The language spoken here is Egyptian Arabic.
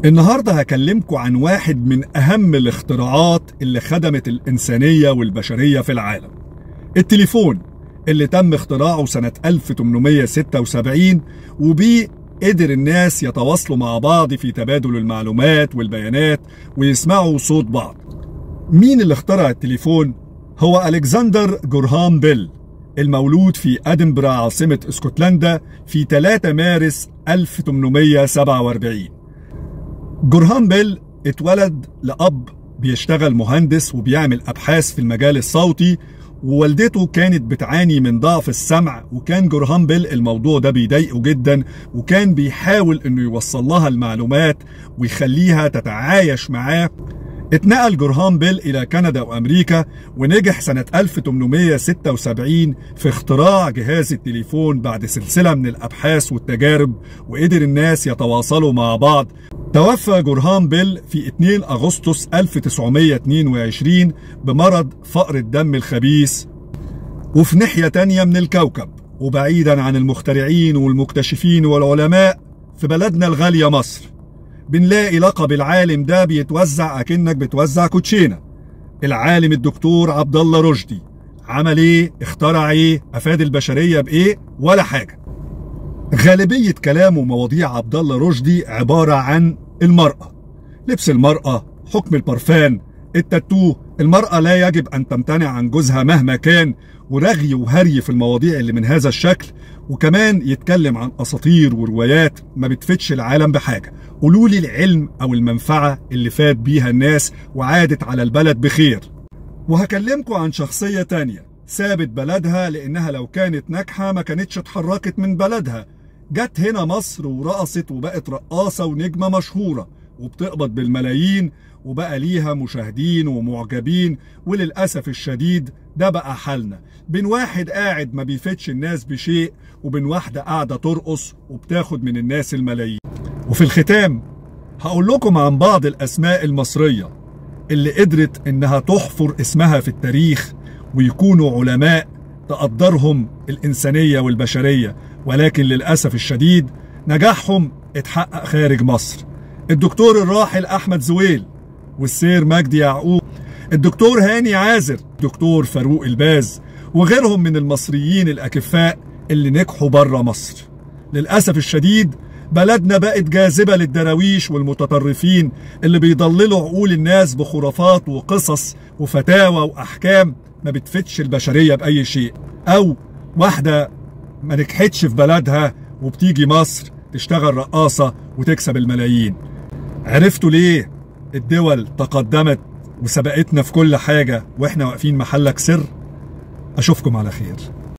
النهاردة هكلمكم عن واحد من أهم الاختراعات اللي خدمت الإنسانية والبشرية في العالم التليفون اللي تم اختراعه سنة 1876 وبيه قدر الناس يتواصلوا مع بعض في تبادل المعلومات والبيانات ويسمعوا صوت بعض مين اللي اخترع التليفون؟ هو ألكسندر جورهام بيل المولود في أدنبرا عاصمة اسكتلندا في 3 مارس 1847 جورهام بيل اتولد لأب بيشتغل مهندس وبيعمل أبحاث في المجال الصوتي ووالدته كانت بتعاني من ضعف السمع وكان جورهام بيل الموضوع ده بيضايقه جدا وكان بيحاول انه يوصل لها المعلومات ويخليها تتعايش معاه اتنقل جورهام بيل إلى كندا وأمريكا ونجح سنة 1876 في اختراع جهاز التليفون بعد سلسلة من الأبحاث والتجارب وقدر الناس يتواصلوا مع بعض توفى جورهام بيل في 2 أغسطس 1922 بمرض فقر الدم الخبيث وفي ناحية تانية من الكوكب وبعيدا عن المخترعين والمكتشفين والعلماء في بلدنا الغالية مصر بنلاقي لقب العالم ده بيتوزع اكنك بتوزع كوتشينه العالم الدكتور عبد الله رشدي عمل ايه اخترع ايه افاد البشريه بايه ولا حاجه غالبيه كلامه ومواضيع عبد الله رشدي عباره عن المراه لبس المراه حكم البرفان التاتو المرأة لا يجب أن تمتنع عن جوزها مهما كان ورغي وهري في المواضيع اللي من هذا الشكل وكمان يتكلم عن أساطير وروايات ما بتفيدش العالم بحاجة قولوا لي العلم أو المنفعة اللي فات بيها الناس وعادت على البلد بخير وهكلمكم عن شخصية تانية سابت بلدها لأنها لو كانت ناجحة ما كانتش اتحركت من بلدها جت هنا مصر ورقصت وبقت رقاصة ونجمة مشهورة وبتقبض بالملايين وبقى ليها مشاهدين ومعجبين وللأسف الشديد ده بقى حالنا بين واحد قاعد ما بيفيدش الناس بشيء وبين واحدة قاعدة ترقص وبتاخد من الناس الملايين وفي الختام هقول لكم عن بعض الأسماء المصرية اللي قدرت إنها تحفر اسمها في التاريخ ويكونوا علماء تقدرهم الإنسانية والبشرية ولكن للأسف الشديد نجاحهم اتحقق خارج مصر الدكتور الراحل أحمد زويل والسير مجدي يعقوب الدكتور هاني عازر الدكتور فاروق الباز وغيرهم من المصريين الأكفاء اللي نجحوا بره مصر للأسف الشديد بلدنا بقت جاذبة للدراويش والمتطرفين اللي بيضللوا عقول الناس بخرافات وقصص وفتاوى وأحكام ما بتفتش البشرية بأي شيء أو واحدة ما نجحتش في بلدها وبتيجي مصر تشتغل رقاصة وتكسب الملايين عرفتوا ليه الدول تقدمت وسبقتنا في كل حاجة واحنا واقفين محلك سر اشوفكم على خير